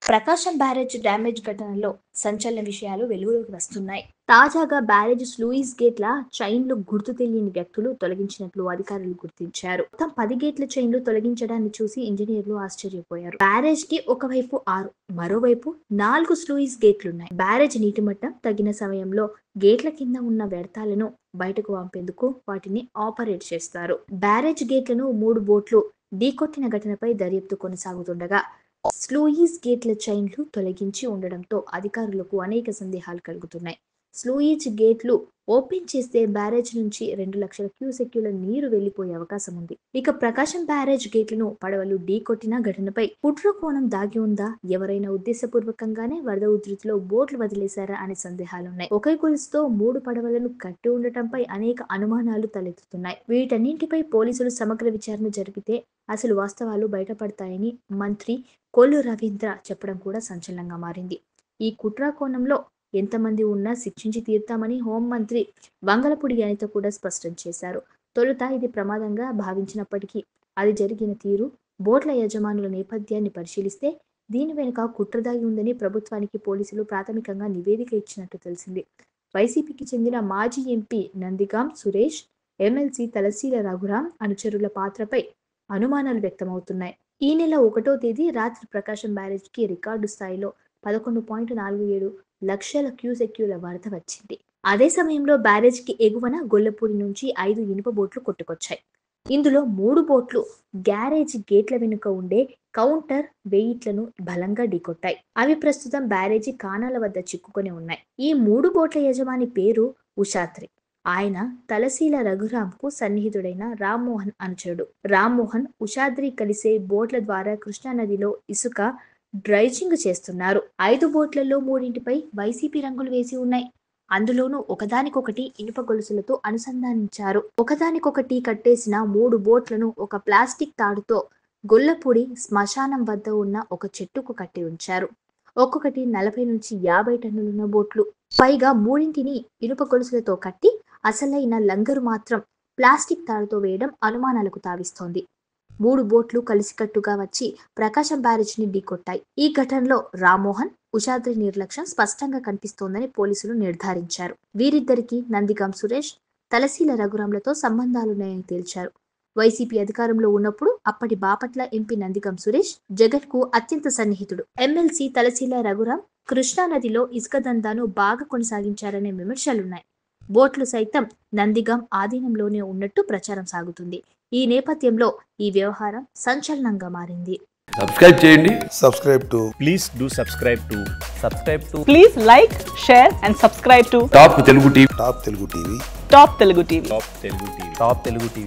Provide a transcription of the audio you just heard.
ప్రకాశం barrage damage ఘటనలో సంచలన విషయాలు వెలుగులోకి వస్తున్నాయి తాజాగా బ్యారేజ్ స్లూయిస్ గేట్ల చైన్లు గుర్తు తెలియని వ్యక్తులు తొలగించినట్లు అధికారులు గుర్తించారు మొత్తం పది గేట్ల చైన్లు తొలగించడాన్ని చూసి ఇంజనీర్లు ఆశ్చర్యపోయారు బ్యారేజ్ కి ఒకవైపు ఆరు మరోవైపు నాలుగు స్లూయిస్ గేట్లున్నాయి బ్యారేజ్ నీటి మట్టం తగిన సమయంలో గేట్ల కింద ఉన్న వ్యర్థాలను బయటకు పంపేందుకు వాటిని ఆపరేట్ చేస్తారు బ్యారేజ్ గేట్లను మూడు బోట్లు ఢీకొట్టిన ఘటనపై దర్యాప్తు కొనసాగుతుండగా స్లూయిస్ గేట్ల చైన్లు తొలగించి ఉండడంతో అధికారులకు అనేక సందేహాలు కలుగుతున్నాయి స్లూయిజ్ గేట్లు ఓపెన్ చేస్తే బ్యారేజ్ నుంచి రెండు లక్షల క్యూసెక్యుల నీరు వెళ్లిపోయే అవకాశం ఉంది ఇక ప్రకాశం బ్యారేజ్ గేట్లను పడవలు ఢీకొట్టిన ఘటనపై కుట్ర కోణం దాగి ఉందా ఎవరైనా ఉద్దేశపూర్వకంగానే వరద ఉధృతిలో బోట్లు వదిలేశారా అనే సందేహాలున్నాయి ఒకే గొలుసుతో మూడు పడవలను కట్టి ఉండటంపై అనేక అనుమానాలు తలెత్తుతున్నాయి వీటన్నింటిపై పోలీసులు సమగ్ర విచారణ జరిగితే అసలు వాస్తవాలు బయటపడతాయని మంత్రి కొల్లు రవీంద్ర చెప్పడం కూడా సంచలనంగా మారింది ఈ కుట్ర కోణంలో ఎంతమంది ఉన్నా శిక్షించి తీరుతామని హోంమంత్రి వంగలపూడి అనిత కూడా స్పష్టం చేశారు తొలుత ఇది ప్రమాదంగా భావించినప్పటికీ అది జరిగిన తీరు బోట్ల యజమానుల నేపథ్యాన్ని పరిశీలిస్తే దీని వెనుక కుట్ర దాగి ఉందని ప్రభుత్వానికి పోలీసులు ప్రాథమికంగా నివేదిక ఇచ్చినట్టు తెలిసింది వైసీపీకి చెందిన మాజీ ఎంపీ నందిగాం సురేష్ ఎమ్మెల్సీ తలసీల రఘురాం అనుచరుల పాత్రపై అనుమానాలు వ్యక్తమవుతున్నాయి ఈ నెల ఒకటో తేదీ రాత్రి ప్రకాశం బ్యారేజ్కి రికార్డు స్థాయిలో పదకొండు పాయింట్ నాలుగు ఏడు లక్షల క్యూసెక్యూల వరద వచ్చింది అదే సమయంలో బ్యారేజ్కి ఎగువన గొల్లపూడి నుంచి ఐదు ఇనుప బోట్లు కొట్టుకొచ్చాయి ఇందులో మూడు బోట్లు గ్యారేజ్ గేట్ల వెనుక ఉండే కౌంటర్ వెయిట్లను బలంగా ఢీకొట్టాయి అవి ప్రస్తుతం బ్యారేజీ కానాల వద్ద చిక్కుకొని ఉన్నాయి ఈ మూడు బోట్ల యజమాని పేరు ఉషాత్రి ఆయన తలశీల రఘురాంకు సన్నిహితుడైన రామ్మోహన్ అనుచరుడు రామ్మోహన్ ఉషాద్రి కలిసే బోట్ల ద్వారా కృష్ణానదిలో ఇసుక డ్రైజింగ్ చేస్తున్నారు ఐదు బోట్లలో మూడింటిపై వైసీపీ రంగులు వేసి ఉన్నాయి అందులోనూ ఒకదానికొకటి ఇనుప గొలుసులతో అనుసంధానించారు ఒకదానికొకటి కట్టేసిన మూడు బోట్లను ఒక ప్లాస్టిక్ తాడుతో గొల్లపూడి శ్మశానం వద్ద ఉన్న ఒక చెట్టుకు కట్టి ఉంచారు ఒక్కొక్కటి నలభై నుంచి యాభై టన్నులున్న బోట్లు పైగా మూడింటిని ఇనుప గొలుసులతో కట్టి అసలైన లంగరు మాత్రం ప్లాస్టిక్ తాడుతో వేయడం అనుమానాలకు తావిస్తోంది మూడు బోట్లు కలిసికట్టుగా వచ్చి ప్రకాశం బ్యారేజ్ ని ఢీకొట్టాయి ఈ ఘటనలో రామ్మోహన్ ఉషాద్రి నిర్లక్ష్యం స్పష్టంగా కనిపిస్తోందని పోలీసులు నిర్ధారించారు వీరిద్దరికి నందిగాం సురేష్ తలసీల రఘురాంలతో సంబంధాలున్నాయని తేల్చారు వైసీపీ అధికారంలో ఉన్నప్పుడు అప్పటి బాపట్ల ఎంపీ నందిగం సురేష్ జగన్ కు అత్యంత సన్నిహితుడు ఎమ్మెల్సీ తలసీల రఘురాం కృష్ణానదిలో ఇసుక దందాను బాగా కొనసాగించారనే విమర్శలున్నాయి బోట్లు సైతం నందిగం ఆధీనంలోనే ఉన్నట్టు ప్రచారం సాగుతుంది ఈ నేపథ్యంలో ఈ వ్యవహారం సంచలనంగా మారింది సబ్స్క్రైబ్ చేయండి subscribe to please do subscribe to subscribe to Please like, share, and subscribe to top Telugu TV Top Telugu TV. Top Telugu TV. top telugu tv top telugu tv